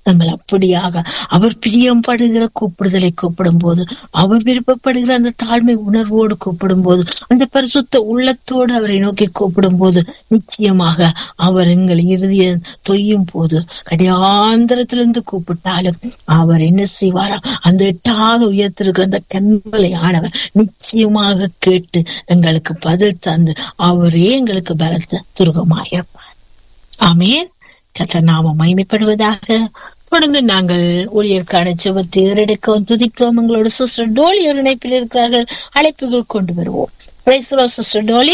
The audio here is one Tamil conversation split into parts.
நாங்கள் அப்படியாக அவர் பிரியப்படுகிற கூப்பிடுதலை கூப்பிடும் போது அவர் விருப்பப்படுகிற அந்த தாழ்மை உணர்வோடு கூப்பிடும் போது அந்த பரிசுத்த உள்ளத்தோடு அவரை நோக்கி கூப்பிடும் போது நிச்சயமாக அவர் எங்கள் இறுதிய தொய்யும் போது கடியாந்திரத்திலிருந்து கூப்பிட்டாலும் அவர் என்ன செய்வாரா அந்த எட்டாத உயர்த்திருக்கிற அந்த கண்களை ஆனவர் நிச்சயமாக கேட்டு எங்களுக்கு பதில் தந்து அவரே எங்களுக்கு பலத்த துருகமாயிருப்பார் ஆமேன் கத்த நாம மகிமைப்படுவதாக தொடர்ந்து நாங்கள் ஊழியர்கான செவத்தை ஏறெடுக்கவும் துதிக்கவும் எங்களோட சிஸ்டர் டோலி ஒரு இணைப்பில் இருக்கிறார்கள் அழைப்புகள் கொண்டு வருவோம் sister Dolly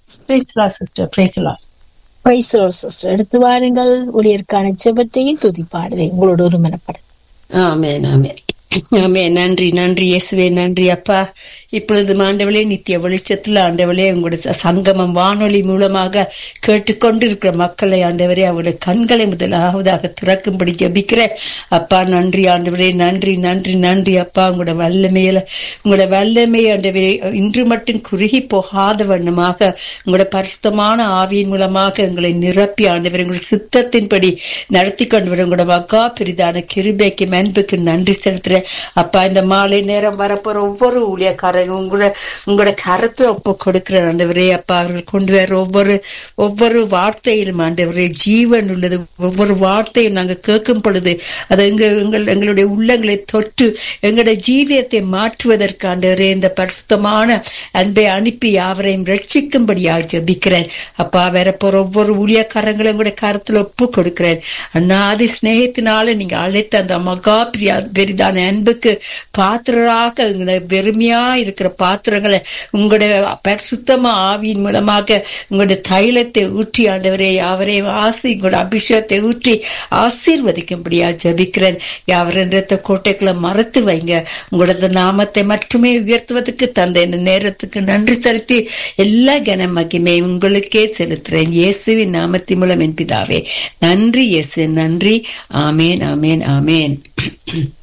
sister Priscilla sister எடுத்து வாருங்கள் ஊழியர்கான செபத்தையும் துதிப்பாடுதை உங்களோட ஒரு மனப்பட ஆமேன் ஆமேன் ஆமே நன்றி நன்றி இயேசுவே நன்றி அப்பா இப்பொழுது ஆண்டவளே நித்திய வெளிச்சத்தில் ஆண்டவளே உங்களுடைய சங்கமம் வானொலி மூலமாக கேட்டுக்கொண்டிருக்கிற மக்களை ஆண்டவரே அவருடைய கண்களை முதலாவதாக திறக்கும்படி ஜபிக்கிறேன் அப்பா நன்றி ஆண்டவரே நன்றி நன்றி நன்றி அப்பா உங்களோட வல்லமையில உங்களோட வல்லமை ஆண்டவரே இன்று மட்டும் குறுகி போகாத வண்ணமாக உங்களோட பரிசுத்தமான ஆவியின் மூலமாக எங்களை நிரப்பி ஆண்டவரே உங்களுடைய சித்தத்தின்படி நடத்தி கொண்டு வர உங்களோட மக்கா பெரிதான கிருபைக்கு அன்புக்கு நன்றி செலுத்துறேன் அப்பா இந்த மாலை நேரம் வரப்போற ஒவ்வொரு ஊழியக்காரங்க உங்களோட உங்களோட கருத்தை ஒப்பு கொடுக்கிற ஆண்டவரே அப்பா அவர்கள் கொண்டு வர ஒவ்வொரு ஒவ்வொரு வார்த்தையிலும் ஆண்டவரே ஜீவன் உள்ளது ஒவ்வொரு வார்த்தையும் நாங்க கேட்கும் பொழுது அது எங்க எங்கள் எங்களுடைய உள்ளங்களை தொட்டு எங்களுடைய ஜீவியத்தை மாற்றுவதற்கு ஆண்டவரே இந்த பரிசுத்தமான அன்பை அனுப்பி யாவரையும் ரட்சிக்கும்படியாக ஜபிக்கிறேன் அப்பா வரப்போற ஒவ்வொரு ஊழியக்காரங்களும் உங்களுடைய கருத்துல ஒப்பு கொடுக்கிறேன் அண்ணாதி சிநேகத்தினால நீங்க அழைத்த அந்த மகா பிரியா பெரிதான அன்புக்கு பாத்திரராக வெறுமையா இருக்கிற பாத்திரங்களை உங்களுடைய பரிசுத்தமா ஆவியின் மூலமாக உங்களுடைய தைலத்தை ஊற்றி ஆண்டவரே யாவரையும் ஆசி உங்களோட அபிஷேகத்தை ஊற்றி ஆசீர்வதிக்கும்படியா ஜபிக்கிறேன் யாவரின் ரத்த கோட்டைகளை மறத்து வைங்க உங்களோட நாமத்தை மட்டுமே உயர்த்துவதற்கு தந்த இந்த நேரத்துக்கு நன்றி செலுத்தி எல்லா கன மகிமை உங்களுக்கே செலுத்துறேன் இயேசுவின் நாமத்தின் மூலம் என் பிதாவே நன்றி இயேசு நன்றி ஆமேன் ஆமேன் ஆமேன்